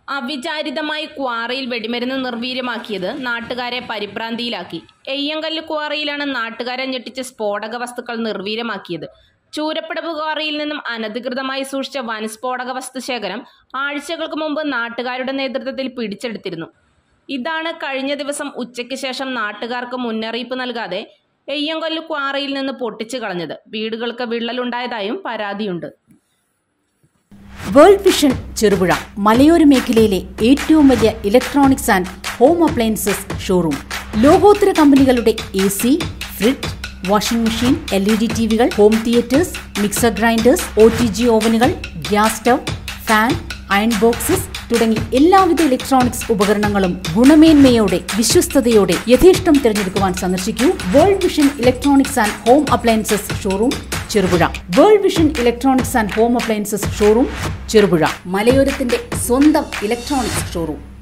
അവിചാരിതമായി ക്വാറിയിൽ വെടിമരുന്ന് നിർവീര്യമാക്കിയത് നാട്ടുകാരെ പരിഭ്രാന്തിയിലാക്കി എയ്യങ്കല്ല് ക്വാറിയിലാണ് നാട്ടുകാരെ ഞെട്ടിച്ച് സ്ഫോടക വസ്തുക്കൾ നിർവീര്യമാക്കിയത് ചൂരപ്പടവ് ക്വാറിയിൽ നിന്നും അനധികൃതമായി സൂക്ഷിച്ച വൻസ്ഫോടക വസ്തു ശേഖരം ആഴ്ചകൾക്ക് മുമ്പ് നാട്ടുകാരുടെ നേതൃത്വത്തിൽ പിടിച്ചെടുത്തിരുന്നു ഇതാണ് കഴിഞ്ഞ ദിവസം ഉച്ചയ്ക്ക് ശേഷം നാട്ടുകാർക്ക് മുന്നറിയിപ്പ് നൽകാതെ എയ്യങ്കല്ല് ക്വാറിയിൽ നിന്ന് പൊട്ടിച്ചു കളഞ്ഞത് വീടുകൾക്ക് വിള്ളലുണ്ടായതായും പരാതിയുണ്ട് വേൾഡ് വിഷൻ ചെറുപുഴ മലയോര മേഖലയിലെ ഏറ്റവും വലിയ electronics and home appliances showroom ലോകോത്തര കമ്പനികളുടെ A C fridge washing machine L E D T വികൾ home theatres mixer grinders O T G ഓവനുകൾ gas stove fan iron boxes തുടങ്ങി എല്ലാവിധ ഇലക്ട്രോണിക്സ് ഉപകരണങ്ങളും ഗുണമേന്മയോടെ വിശ്വസ്തയോടെ യഥേഷ്ടം തിരഞ്ഞെടുക്കുവാൻ സന്ദർശിക്കൂ World Vision electronics and home appliances showroom Cherupuzha World Vision electronics and home appliances showroom Cherupuzha മലയോരത്തിന്റെ സ്വന്തം ഇലക്ട്രോണിക്സ് ഷോറൂം